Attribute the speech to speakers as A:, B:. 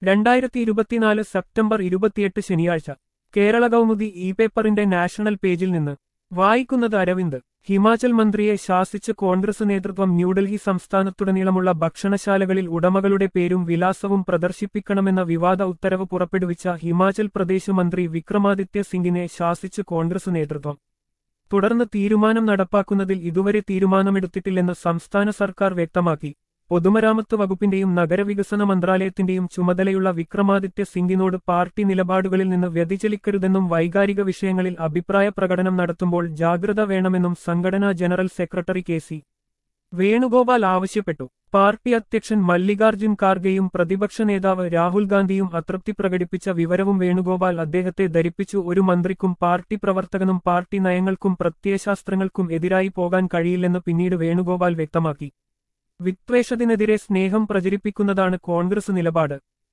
A: രണ്ടായിരത്തി ഇരുപത്തിനാല് സെപ്റ്റംബർ ഇരുപത്തിയെട്ട് ശനിയാഴ്ച കേരള കൗമുദി ഇ പേപ്പറിന്റെ നാഷണൽ പേജിൽ നിന്ന് വായിക്കുന്നത് അരവിന്ദ് ഹിമാചൽ മന്ത്രിയെ ശാസിച്ച് കോൺഗ്രസ് നേതൃത്വം ന്യൂഡൽഹി സംസ്ഥാനത്തുടനീളമുള്ള ഭക്ഷണശാലകളിൽ ഉടമകളുടെ പേരും വിലാസവും പ്രദർശിപ്പിക്കണമെന്ന വിവാദ ഉത്തരവ് പുറപ്പെടുവിച്ച ഹിമാചൽ പ്രദേശ് മന്ത്രി വിക്രമാദിത്യ സിംഗിനെ ശാസിച്ച് കോൺഗ്രസ് നേതൃത്വം തുടർന്ന് തീരുമാനം നടപ്പാക്കുന്നതിൽ ഇതുവരെ തീരുമാനമെടുത്തിട്ടില്ലെന്ന് സംസ്ഥാന സർക്കാർ വ്യക്തമാക്കി പൊതുമരാമത്ത് വകുപ്പിന്റെയും നഗരവികസന മന്ത്രാലയത്തിന്റെയും ചുമതലയുള്ള വിക്രമാദിത്യ സിംഗിനോട് പാർട്ടി നിലപാടുകളിൽ നിന്ന് വ്യതിചലിക്കരുതെന്നും വൈകാരിക വിഷയങ്ങളിൽ അഭിപ്രായ പ്രകടനം നടത്തുമ്പോൾ ജാഗ്രത വേണമെന്നും സംഘടനാ general secretary K C Venugopal ആവശ്യപ്പെട്ടു പാർട്ടി അധ്യക്ഷൻ മല്ലികാർജുൻ ഖാർഗെയും പ്രതിപക്ഷ നേതാവ് രാഹുൽ ഗാന്ധിയും അതൃപ്തി പ്രകടിപ്പിച്ച വിവരവും വേണുഗോപാൽ അദ്ദേഹത്തെ ധരിപ്പിച്ചു ഒരു മന്ത്രിക്കും പാർട്ടി പ്രവർത്തകനും പാർട്ടി നയങ്ങൾക്കും പ്രത്യയശാസ്ത്രങ്ങൾക്കും എതിരായി പോകാൻ കഴിയില്ലെന്ന് പിന്നീട് വേണുഗോപാൽ വ്യക്തമാക്കി വിദ്വേഷത്തിനെതിരെ സ്നേഹം പ്രചരിപ്പിക്കുന്നതാണ് കോൺഗ്രസ് നിലപാട്